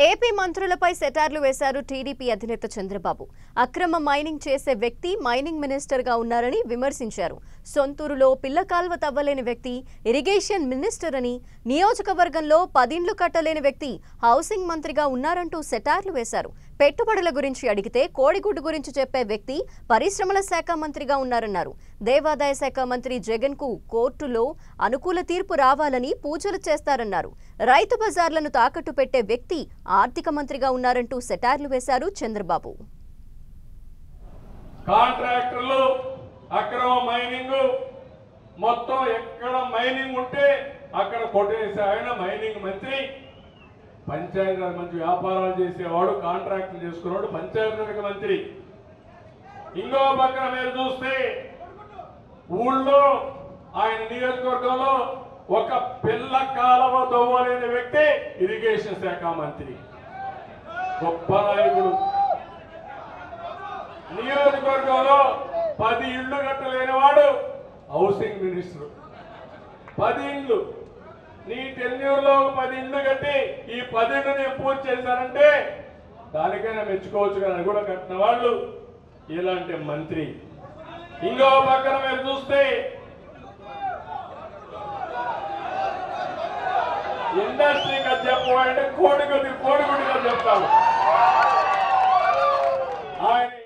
AP మంత్రులపై సెటార్లు వేశారు TDP అధినేత చంద్రబాబు అక్రమ మైనింగ్ చేసే వ్యక్తి మైనింగ్ మినిస్టర్ గా ఉన్నారని విమర్శించారు సొంతూరులో పిల్ల కాల్వ తవ్వలేని వ్యక్తి ఇరిగేషన్ మినిస్టర్ అని నియోజకవర్గంలో పదిండ్లు కట్టలేని వ్యక్తి హౌసింగ్ మంత్రిగా ఉన్నారంటూ సెటార్లు వేశారు పెట్టుబడుల గురించి అడిగితే కోడిగుడ్డు గురించి చెప్పే వ్యక్తి పరిశ్రమల శాఖ మంత్రిగా ఉన్నారన్నారు దేవాదాయ శాఖ మంత్రి జగన్ కు కోర్టులో అనుకూల తీర్పు రావాలని పూజలు చేస్తారన్నారు రైతు బజార్లను తాకట్టు పెట్టే వ్యక్తి ఆర్థిక మంత్రిగా ఉన్నారంటూ సెటార్లు వేశారు చంద్రబాబు కాంట్రాక్టర్లు అక్రమ మైనింగ్ మొత్తం ఎక్కడ మైనింగ్ ఉంటే అక్కడ కొట్టేసే ఆయన మైనింగ్ మంత్రి పంచాయతీరాజ్ మంత్రి వ్యాపారాలు చేసేవాడు కాంట్రాక్టులు చేసుకున్నాడు పంచాయతీరాజ్ మంత్రి ఇంకో పక్కన మీరు చూస్తే ఊళ్ళో ఆయన నియోజకవర్గంలో ఒక పిల్ల కాలవ దొవ్వలేని వ్యక్తి ఇరిగేషన్ శాఖ మంత్రి గొప్ప నాయకుడు నియోజకవర్గంలో పది ఇళ్ళు కట్టలేని వాడు హౌసింగ్ మినిస్టర్ పది ఇళ్ళు నీ టెన్యూర్లో ఒక పది ఇళ్ళు కట్టి ఈ పది ఇళ్ళు నేను పూర్తి చేశానంటే దానికైనా మెచ్చుకోవచ్చు కానీ కూడా కట్టిన వాళ్ళు ఇలాంటి మంత్రి ఇంకో పక్కన మీరు చూస్తే ఇండస్ట్రీగా చెప్పాలంటే కోడిగుడ్డి కోడిగుడ్డిగా చెప్తాను ఆయన